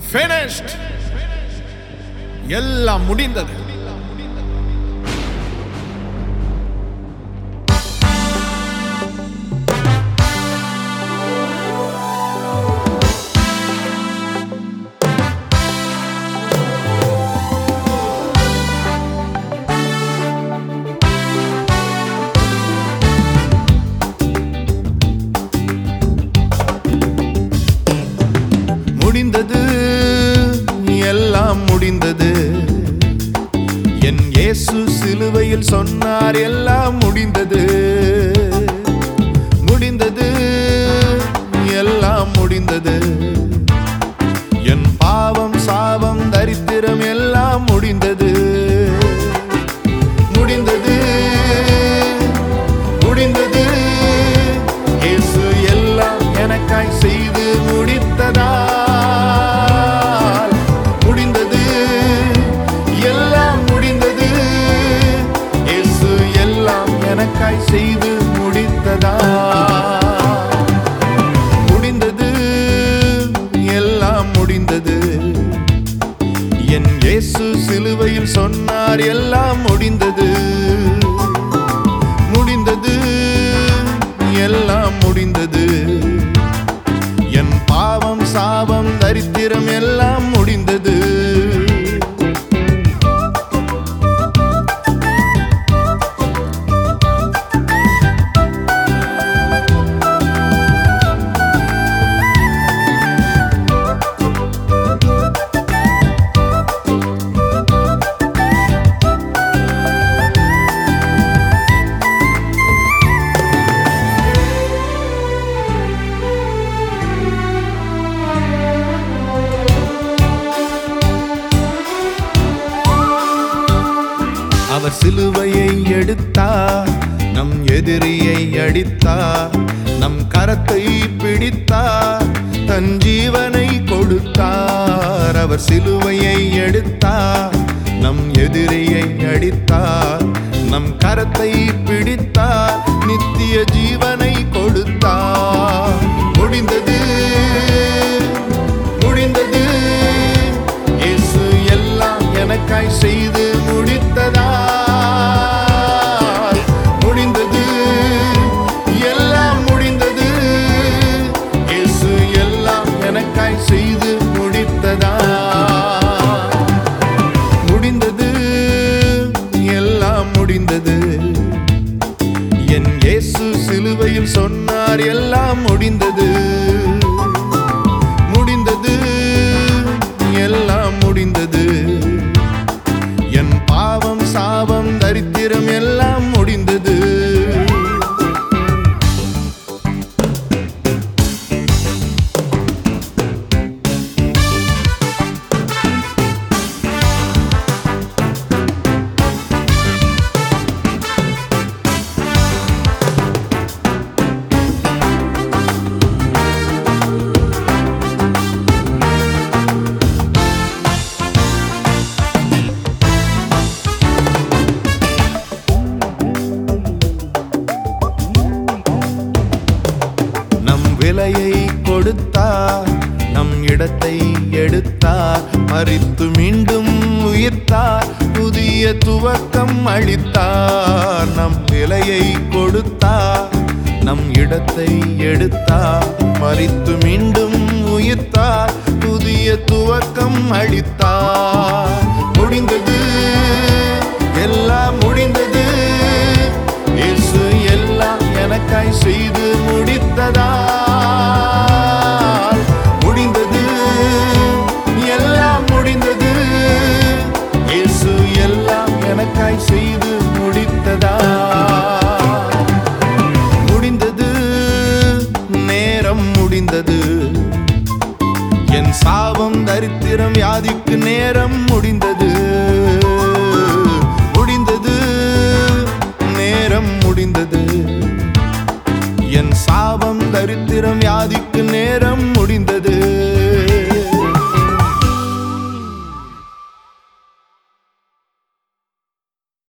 finished எல்லாம் முடிந்தது முடிந்தது எல்லாம் முடிந்தது என் இயேசு சிலுவையில் சொன்னார் எல்லாம் முடிந்தது முடிந்தது எல்லாம் முடிந்தது என் பாவம் சாபம் தரித்திரம் எல்லாம் முடிந்தது முடிந்தது முடிந்தது இயேசு எல்லாம் எனக்காய் செய்து முடித்ததால் முடிந்தது எல்லாம் முடிந்தது இயேசு எல்லாம் எனக்காய் செய்து முடித்ததால் முடிந்தது எல்லாம் முடிந்தது என் இயேசு சிலுவையில் சொன்னார் எல்லாம் முடிந்தது முடிந்தது எல்லாம் முடிந்தது என் பாவம் சாபம் தரித்திரம் எல்லாம் முடிந்தது அவர் சிலுவையை எடுத்தார் நம் எதிரியை அடித்தார் நம் கரத்தை பிடித்தார் தன் ஜீவனை கொடுத்தார் அவர் சிலுவையை எடுத்தார் நம் எதிரியை அடித்தார் நம் கரத்தை பிடித்தார் நித்திய ஜீவனை கொடுத்தார் முடிந்தது முடிந்தது இயேசு எல்லாம் எனக்காய் செய்து முடித்ததால் முடிந்தது எல்லாம் முடிந்தது இயேசு எல்லாம் எனக்காய் செய்து முடித்ததால் முடிந்தது எல்லாம் முடிந்தது என் இயேசு சிலுவையில் சொன்னார் எல்லாம் முடிந்தது முடிந்தது எல்லாம் முடிந்தது என் பாவம் சாபம் தரித்திரம் எல்லாம் முடிந்தது நம் விலையை கொடுத்தார் நம் இடத்தை எடுத்தார் மறித்து மீண்டும் உயிர்த்தார் புதிய துவக்கம் அளித்தார் நம் விலையை கொடுத்தார் நம் இடத்தை எடுத்தார் மறித்து மீண்டும் உயிர்த்தார் புதிய துவக்கம் அளித்தார் முடிந்தது எல்லாம் முடிந்தது இயேசு எல்லாம் எனக்காய் செய்து முடித்ததா